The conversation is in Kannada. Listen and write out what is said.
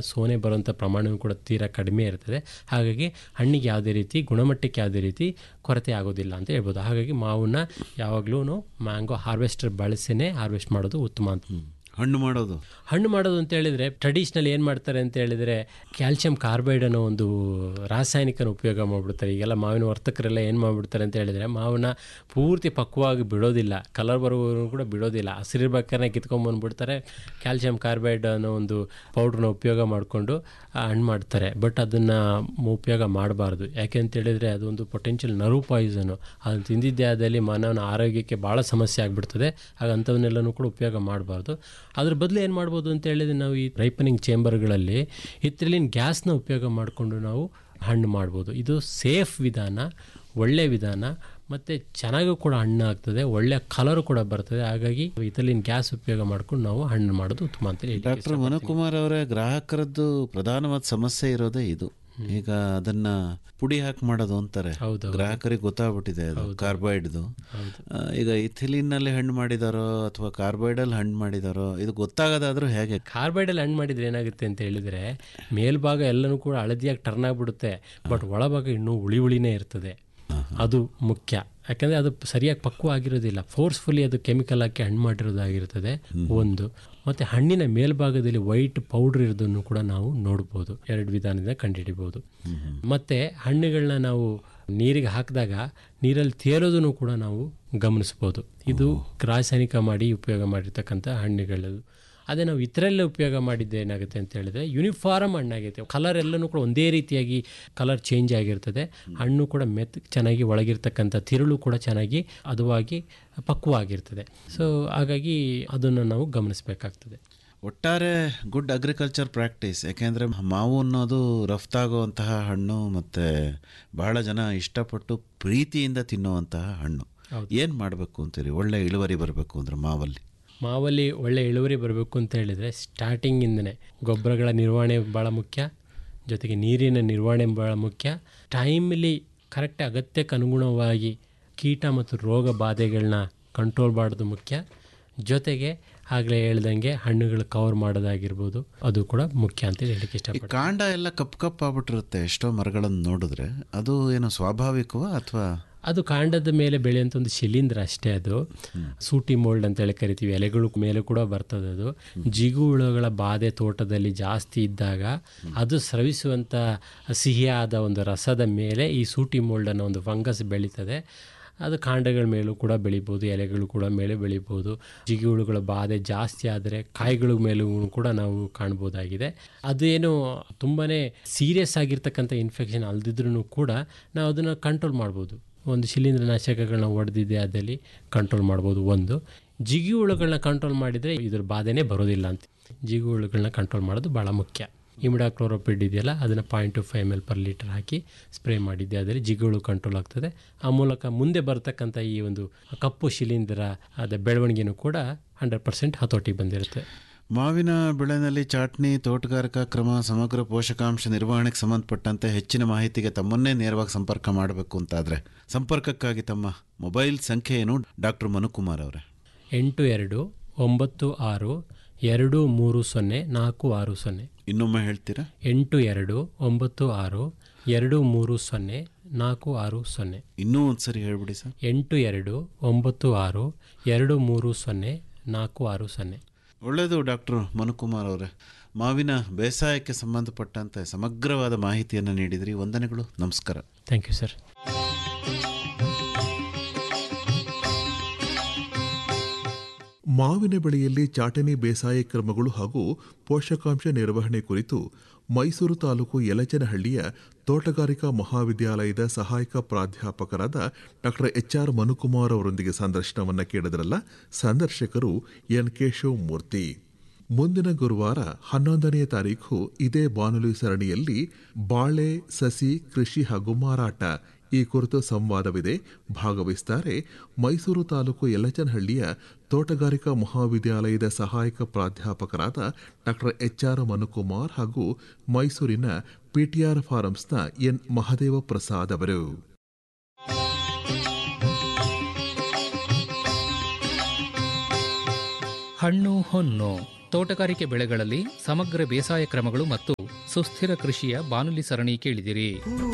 ಸೋನೆ ಬರುವಂಥ ಪ್ರಮಾಣವೂ ಕೂಡ ತೀರಾ ಕಡಿಮೆ ಇರ್ತದೆ ಹಾಗಾಗಿ ಹಣ್ಣಿಗೆ ಯಾವುದೇ ರೀತಿ ಗುಣಮಟ್ಟಕ್ಕೆ ಯಾವುದೇ ರೀತಿ ಕೊರತೆ ಆಗೋದಿಲ್ಲ ಅಂತ ಹೇಳ್ಬೋದು ಹಾಗಾಗಿ ಮಾವನ್ನ ಯಾವಾಗಲೂ ಮ್ಯಾಂಗೋ ಹಾರ್ವೆಸ್ಟರ್ ಬಳಸಿನೇ ಹಾರ್ವೆಸ್ಟ್ ಮಾಡೋದು ಉತ್ತಮ ಅಂತ ಹಣ್ಣು ಮಾಡೋದು ಹಣ್ಣು ಮಾಡೋದು ಅಂತ ಹೇಳಿದ್ರೆ ಟ್ರೆಡಿಷ್ನಲ್ ಏನು ಮಾಡ್ತಾರೆ ಅಂತ ಹೇಳಿದ್ರೆ ಕ್ಯಾಲ್ಸಿಯಂ ಕಾರ್ಬೈಡ್ ಅನ್ನೋ ಒಂದು ರಾಸಾಯನಿಕನ ಉಪಯೋಗ ಮಾಡಿಬಿಡ್ತಾರೆ ಈಗೆಲ್ಲ ಮಾವಿನ ವರ್ತಕರೆಲ್ಲ ಏನು ಮಾಡಿಬಿಡ್ತಾರೆ ಅಂತ ಹೇಳಿದ್ರೆ ಮಾವನ್ನ ಪೂರ್ತಿ ಪಕ್ವವಾಗಿ ಬಿಡೋದಿಲ್ಲ ಕಲರ್ ಬರುವವರೆಗೂ ಕೂಡ ಬಿಡೋದಿಲ್ಲ ಹಸಿರಿರ್ಬೇಕಾದ್ರೆ ಕಿತ್ಕೊಂಡ್ಬಂದ್ಬಿಡ್ತಾರೆ ಕ್ಯಾಲ್ಸಿಯಂ ಕಾರ್ಬೈಡ್ ಅನ್ನೋ ಒಂದು ಪೌಡ್ರನ್ನ ಉಪಯೋಗ ಮಾಡಿಕೊಂಡು ಹಣ್ಣು ಮಾಡ್ತಾರೆ ಬಟ್ ಅದನ್ನು ಉಪಯೋಗ ಮಾಡಬಾರ್ದು ಯಾಕೆ ಅಂತ ಹೇಳಿದ್ರೆ ಅದೊಂದು ಪೊಟೆನ್ಷಿಯಲ್ ನರ್ವ್ ಪಾಯ್ಸನು ಅದನ್ನು ತಿಂದಿದ್ದೇ ಆದಲ್ಲಿ ಮಾನವನ ಆರೋಗ್ಯಕ್ಕೆ ಭಾಳ ಸಮಸ್ಯೆ ಆಗಿಬಿಡ್ತದೆ ಆಗ ಅಂಥವನ್ನೆಲ್ಲನೂ ಕೂಡ ಉಪಯೋಗ ಮಾಡಬಾರ್ದು ಅದ್ರ ಬದಲು ಏನು ಮಾಡ್ಬೋದು ಅಂತ ಹೇಳಿದ್ರೆ ನಾವು ಈ ರೈಪನಿಂಗ್ ಚೇಂಬರ್ಗಳಲ್ಲಿ ಇತ್ರಿಲಿನ ಗ್ಯಾಸ್ನ ಉಪಯೋಗ ಮಾಡಿಕೊಂಡು ನಾವು ಹಣ್ಣು ಮಾಡ್ಬೋದು ಇದು ಸೇಫ್ ವಿಧಾನ ಒಳ್ಳೆ ವಿಧಾನ ಮತ್ತು ಚೆನ್ನಾಗೂ ಕೂಡ ಹಣ್ಣು ಆಗ್ತದೆ ಒಳ್ಳೆ ಕಲರು ಕೂಡ ಬರ್ತದೆ ಹಾಗಾಗಿ ಇತಲಿನ ಗ್ಯಾಸ್ ಉಪಯೋಗ ಮಾಡ್ಕೊಂಡು ನಾವು ಹಣ್ಣು ಮಾಡೋದು ಉತ್ತಮ ಅಂತ ಹೇಳಿ ಡಾಕ್ಟರ್ ಮನುಕುಮಾರ್ ಅವರೇ ಗ್ರಾಹಕರದ್ದು ಪ್ರಧಾನವಾದ ಸಮಸ್ಯೆ ಇರೋದೇ ಇದು ಈಗ ಅದನ್ನ ಪುಡಿ ಹಾಕಿ ಮಾಡೋದು ಅಂತಾರೆ ಗ್ರಾಹಕರಿಗೆ ಗೊತ್ತಾಗ್ಬಿಟ್ಟಿದೆ ಅದು ಕಾರ್ಬೈಡ್ದು ಆ, ಈಗ ಇಥಿಲಿನ್ ನಲ್ಲಿ ಹಣ್ಣು ಮಾಡಿದಾರೋ ಅಥವಾ ಕಾರ್ಬೈಡ್ ಅಲ್ಲಿ ಹಣ್ಣು ಮಾಡಿದಾರೋ ಇದು ಗೊತ್ತಾಗೋದಾದ್ರೂ ಹೇಗೆ ಕಾರ್ಬೈಡಲ್ಲಿ ಹಣ್ಣು ಮಾಡಿದ್ರೆ ಏನಾಗುತ್ತೆ ಅಂತ ಹೇಳಿದರೆ ಮೇಲ್ಭಾಗ ಎಲ್ಲನೂ ಕೂಡ ಹಳದಿಯಾಗಿ ಟರ್ನ್ ಆಗಿಬಿಡುತ್ತೆ ಬಟ್ ಒಳಭಾಗ ಇನ್ನೂ ಹುಳಿ ಹುಳಿನೇ ಇರ್ತದೆ ಅದು ಮುಖ್ಯ ಯಾಕಂದರೆ ಅದು ಸರಿಯಾಗಿ ಪಕ್ವ ಆಗಿರೋದಿಲ್ಲ ಫೋರ್ಸ್ಫುಲಿ ಅದು ಕೆಮಿಕಲ್ ಹಾಕಿ ಹಣ್ಣು ಮಾಡಿರೋದಾಗಿರ್ತದೆ ಒಂದು ಮತ್ತು ಹಣ್ಣಿನ ಮೇಲ್ಭಾಗದಲ್ಲಿ ವೈಟ್ ಪೌಡ್ರ್ ಇರೋದನ್ನು ಕೂಡ ನಾವು ನೋಡ್ಬೋದು ಎರಡು ವಿಧಾನದಿಂದ ಕಂಡುಹಿಡಿಬೋದು ಮತ್ತು ಹಣ್ಣುಗಳನ್ನ ನಾವು ನೀರಿಗೆ ಹಾಕಿದಾಗ ನೀರಲ್ಲಿ ತೇಲೋದನ್ನು ಕೂಡ ನಾವು ಗಮನಿಸ್ಬೋದು ಇದು ರಾಸಾಯನಿಕ ಮಾಡಿ ಉಪಯೋಗ ಮಾಡಿರ್ತಕ್ಕಂಥ ಹಣ್ಣುಗಳು ಅದೇ ನಾವು ಇತರೆಲ್ಲ ಉಪಯೋಗ ಮಾಡಿದ್ದೆ ಏನಾಗುತ್ತೆ ಅಂತ ಹೇಳಿದ್ರೆ ಯೂನಿಫಾರ್ಮ್ ಹಣ್ಣಾಗೈತೆ ಕಲರ್ ಎಲ್ಲನೂ ಕೂಡ ಒಂದೇ ರೀತಿಯಾಗಿ ಕಲರ್ ಚೇಂಜ್ ಆಗಿರ್ತದೆ ಹಣ್ಣು ಕೂಡ ಮೆತ್ ಚೆನ್ನಾಗಿ ಒಳಗಿರ್ತಕ್ಕಂಥ ತಿರುಳು ಕೂಡ ಚೆನ್ನಾಗಿ ಹದವಾಗಿ ಪಕ್ವ ಆಗಿರ್ತದೆ ಸೊ ಹಾಗಾಗಿ ಅದನ್ನು ನಾವು ಗಮನಿಸಬೇಕಾಗ್ತದೆ ಒಟ್ಟಾರೆ ಗುಡ್ ಅಗ್ರಿಕಲ್ಚರ್ ಪ್ರಾಕ್ಟೀಸ್ ಯಾಕೆಂದರೆ ಮಾವು ಅನ್ನೋದು ರಫ್ತಾಗುವಂತಹ ಹಣ್ಣು ಮತ್ತು ಬಹಳ ಜನ ಇಷ್ಟಪಟ್ಟು ಪ್ರೀತಿಯಿಂದ ತಿನ್ನುವಂತಹ ಹಣ್ಣು ಏನು ಮಾಡಬೇಕು ಅಂತೀರಿ ಒಳ್ಳೆ ಇಳುವರಿ ಬರಬೇಕು ಅಂದ್ರೆ ಮಾವಲ್ಲಿ ಮಾವಲ್ಲಿ ಒಳ್ಳೆ ಇಳುವರಿ ಬರಬೇಕು ಅಂತ ಹೇಳಿದರೆ ಸ್ಟಾರ್ಟಿಂಗಿಂದನೇ ಗೊಬ್ಬರಗಳ ನಿರ್ವಹಣೆ ಭಾಳ ಮುಖ್ಯ ಜೊತೆಗೆ ನೀರಿನ ನಿರ್ವಹಣೆ ಭಾಳ ಮುಖ್ಯ ಟೈಮಲ್ಲಿ ಕರೆಕ್ಟ್ ಅಗತ್ಯಕ್ಕೆ ಅನುಗುಣವಾಗಿ ಕೀಟ ಮತ್ತು ರೋಗ ಬಾಧೆಗಳನ್ನ ಕಂಟ್ರೋಲ್ ಮಾಡೋದು ಮುಖ್ಯ ಜೊತೆಗೆ ಆಗಲೇ ಹೇಳ್ದಂಗೆ ಹಣ್ಣುಗಳು ಕವರ್ ಮಾಡೋದಾಗಿರ್ಬೋದು ಅದು ಕೂಡ ಮುಖ್ಯ ಅಂತ ಹೇಳಲಿಕ್ಕೆ ಈ ಇಷ್ಟಪಡ್ತೀನಿ ಕಾಂಡ ಎಲ್ಲ ಕಪ್ ಕಪ್ ಆಗ್ಬಿಟ್ಟಿರುತ್ತೆ ಎಷ್ಟೋ ಮರಗಳನ್ನು ನೋಡಿದ್ರೆ ಅದು ಏನು ಸ್ವಾಭಾವಿಕವಾ ಅಥವಾ ಅದು ಕಾಂಡದ ಮೇಲೆ ಬೆಳೆಯುವಂಥ ಒಂದು ಶಿಲೀಂಧ್ರ ಅಷ್ಟೇ ಅದು ಸೂಟಿ ಮೋಲ್ಡ್ ಅಂತ ಹೇಳಿ ಕರಿತೀವಿ ಎಲೆಗಳು ಮೇಲೆ ಕೂಡ ಬರ್ತದೆ ಅದು ಜಿಗು ಹುಳುಗಳ ಬಾಧೆ ತೋಟದಲ್ಲಿ ಜಾಸ್ತಿ ಇದ್ದಾಗ ಅದು ಸ್ರವಿಸುವಂಥ ಸಿಹಿಯಾದ ಒಂದು ರಸದ ಮೇಲೆ ಈ ಸೂಟಿ ಮೋಲ್ಡ್ ಅನ್ನೋ ಒಂದು ಫಂಗಸ್ ಬೆಳೀತದೆ ಅದು ಕಾಂಡಗಳ ಮೇಲೂ ಕೂಡ ಬೆಳಿಬೋದು ಎಲೆಗಳು ಕೂಡ ಮೇಲೆ ಬೆಳಿಬೋದು ಜಿಗಿ ಹುಳುಗಳ ಬಾಧೆ ಜಾಸ್ತಿ ಆದರೆ ಕಾಯಿಗಳ ಮೇಲೂ ಕೂಡ ನಾವು ಕಾಣ್ಬೋದಾಗಿದೆ ಅದೇನು ತುಂಬಾ ಸೀರಿಯಸ್ ಆಗಿರ್ತಕ್ಕಂಥ ಇನ್ಫೆಕ್ಷನ್ ಅಲ್ದಿದ್ರೂ ಕೂಡ ನಾವು ಅದನ್ನು ಕಂಟ್ರೋಲ್ ಮಾಡ್ಬೋದು ಒಂದು ಶಿಲೀಂಧ್ರನಾಶಕಗಳನ್ನ ಹೊಡೆದಿದೆ ಅದಲ್ಲಿ ಕಂಟ್ರೋಲ್ ಮಾಡ್ಬೋದು ಒಂದು ಜಿಗಿ ಹುಳುಗಳನ್ನ ಕಂಟ್ರೋಲ್ ಮಾಡಿದರೆ ಇದ್ರ ಬಾಧೆನೇ ಬರೋದಿಲ್ಲ ಅಂತ ಜಿಗಿ ಹುಳುಗಳನ್ನ ಕಂಟ್ರೋಲ್ ಮಾಡೋದು ಭಾಳ ಮುಖ್ಯ ಇಮಿಡಾಕ್ಲೋರೋಪಿಡ್ ಇದೆಯಲ್ಲ ಅದನ್ನು point two five M L per litre ಹಾಕಿ ಸ್ಪ್ರೇ ಮಾಡಿದ್ದೆ ಅದರಲ್ಲಿ ಜಿಗುಳು ಕಂಟ್ರೋಲ್ ಆಗ್ತದೆ ಆ ಮೂಲಕ ಮುಂದೆ ಬರ್ತಕ್ಕಂಥ ಈ ಒಂದು ಕಪ್ಪು ಶಿಲೀಂಧ್ರ ಅದ ಬೆಳವಣಿಗೆನೂ ಕೂಡ ಹಂಡ್ರೆಡ್ ಪರ್ಸೆಂಟ್ ಹತೋಟಿಗೆ ಬಂದಿರುತ್ತೆ ಮಾವಿನ ಬೆಳೆನಲ್ಲಿ ಚಾಟ್ನಿ ತೋಟಗಾರಿಕಾ ಕ್ರಮ ಸಮಗ್ರ ಪೋಷಕಾಂಶ ನಿರ್ವಹಣೆಗೆ ಸಂಬಂಧಪಟ್ಟಂತೆ ಹೆಚ್ಚಿನ ಮಾಹಿತಿಗೆ ತಮ್ಮನ್ನೇ ನೇರವಾಗಿ ಸಂಪರ್ಕ ಮಾಡಬೇಕು ಅಂತಾದರೆ ಸಂಪರ್ಕಕ್ಕಾಗಿ ತಮ್ಮ ಮೊಬೈಲ್ ಸಂಖ್ಯೆ ಏನು ಡಾಕ್ಟರ್ ಮನುಕುಮಾರ್ ಅವರೇ ಎಂಟು ಎರಡು ಒಂಬತ್ತು ಆರು ಎರಡು ಮೂರು ಸೊನ್ನೆ ನಾಲ್ಕು ಆರು ಸೊನ್ನೆ ಇನ್ನೊಮ್ಮೆ ಹೇಳ್ತೀರಾ ಎಂಟು ಎರಡು ಒಂಬತ್ತು ಆರು ಎರಡು ಮೂರು ಸೊನ್ನೆ ನಾಲ್ಕು ಆರು ಸೊನ್ನೆ ಇನ್ನೂ ಒಂದ್ಸರಿ ಹೇಳ್ಬಿಡಿ ಸರ್ ಎಂಟು ಎರಡು ಒಂಬತ್ತು ಆರು ಎರಡು ಮೂರು ಸೊನ್ನೆ ನಾಲ್ಕು ಆರು ಸೊನ್ನೆ ಒಳ್ಳೆಯದು ಡಾಕ್ಟರ್ ಮನುಕುಮಾರ್ ಅವರೇ ಮಾವಿನ ಬೇಸಾಯಕ್ಕೆ ಸಂಬಂಧಪಟ್ಟಂತೆ ಸಮಗ್ರವಾದ ಮಾಹಿತಿಯನ್ನು ನೀಡಿದ್ರಿ ವಂದನೆಗಳು ನಮಸ್ಕಾರ ಥ್ಯಾಂಕ್ ಯು ಸರ್ ಮಾವಿನ ಬೆಳೆಯಲ್ಲಿ ಚಾಟನೆ ಬೇಸಾಯ ಕ್ರಮಗಳು ಹಾಗೂ ಪೋಷಕಾಂಶ ನಿರ್ವಹಣೆ ಕುರಿತು ಮೈಸೂರು ತಾಲೂಕು ಯಲಚನಹಳ್ಳಿಯ ತೋಟಗಾರಿಕಾ ಮಹಾವಿದ್ಯಾಲಯದ ಸಹಾಯಕ ಪ್ರಾಧ್ಯಾಪಕರಾದ ಡಾಕ್ಟರ್ ಎಚ್ ಆರ್ ಮನುಕುಮಾರ್ ಅವರೊಂದಿಗೆ ಸಂದರ್ಶನವನ್ನ ಕೇಳಿದ್ರಲ್ಲ ಸಂದರ್ಶಕರು ಎನ್ ಕೇಶವ್ ಮೂರ್ತಿ ಮುಂದಿನ ಗುರುವಾರ ಹನ್ನೊಂದನೆಯ ತಾರೀಖು ಇದೇ ಬಾನುಲಿ ಸರಣಿಯಲ್ಲಿ ಬಾಳೆ ಸಸಿ ಕೃಷಿ ಹಾಗೂ ಮಾರಾಟ ಈ ಕುರಿತು ಸಂವಾದವಿದೆ ಭಾಗವಹಿಸುತ್ತಾರೆ ಮೈಸೂರು ತಾಲೂಕು ಯಲಚನಹಳ್ಳಿಯ ತೋಟಗಾರಿಕಾ ಮಹಾವಿದ್ಯಾಲಯದ ಸಹಾಯಕ ಪ್ರಾಧ್ಯಾಪಕರಾದ ಡಾಕ್ಟರ್ ಎಚ್ ಆರ್ ಮನುಕುಮಾರ್ ಹಾಗೂ ಮೈಸೂರಿನ ಪಿಟಿಆರ್ ಫಾರಂಸ್ನ ಎನ್ ಮಹದೇವ ಪ್ರಸಾದ್ ಅವರು ಹಣ್ಣು ಹೊನ್ನು ತೋಟಗಾರಿಕೆ ಬೆಳೆಗಳಲ್ಲಿ ಸಮಗ್ರ ಬೇಸಾಯ ಕ್ರಮಗಳು ಮತ್ತು ಸುಸ್ಥಿರ ಕೃಷಿಯ ಬಾನುಲಿ ಸರಣಿ ಕೇಳಿದಿರಿ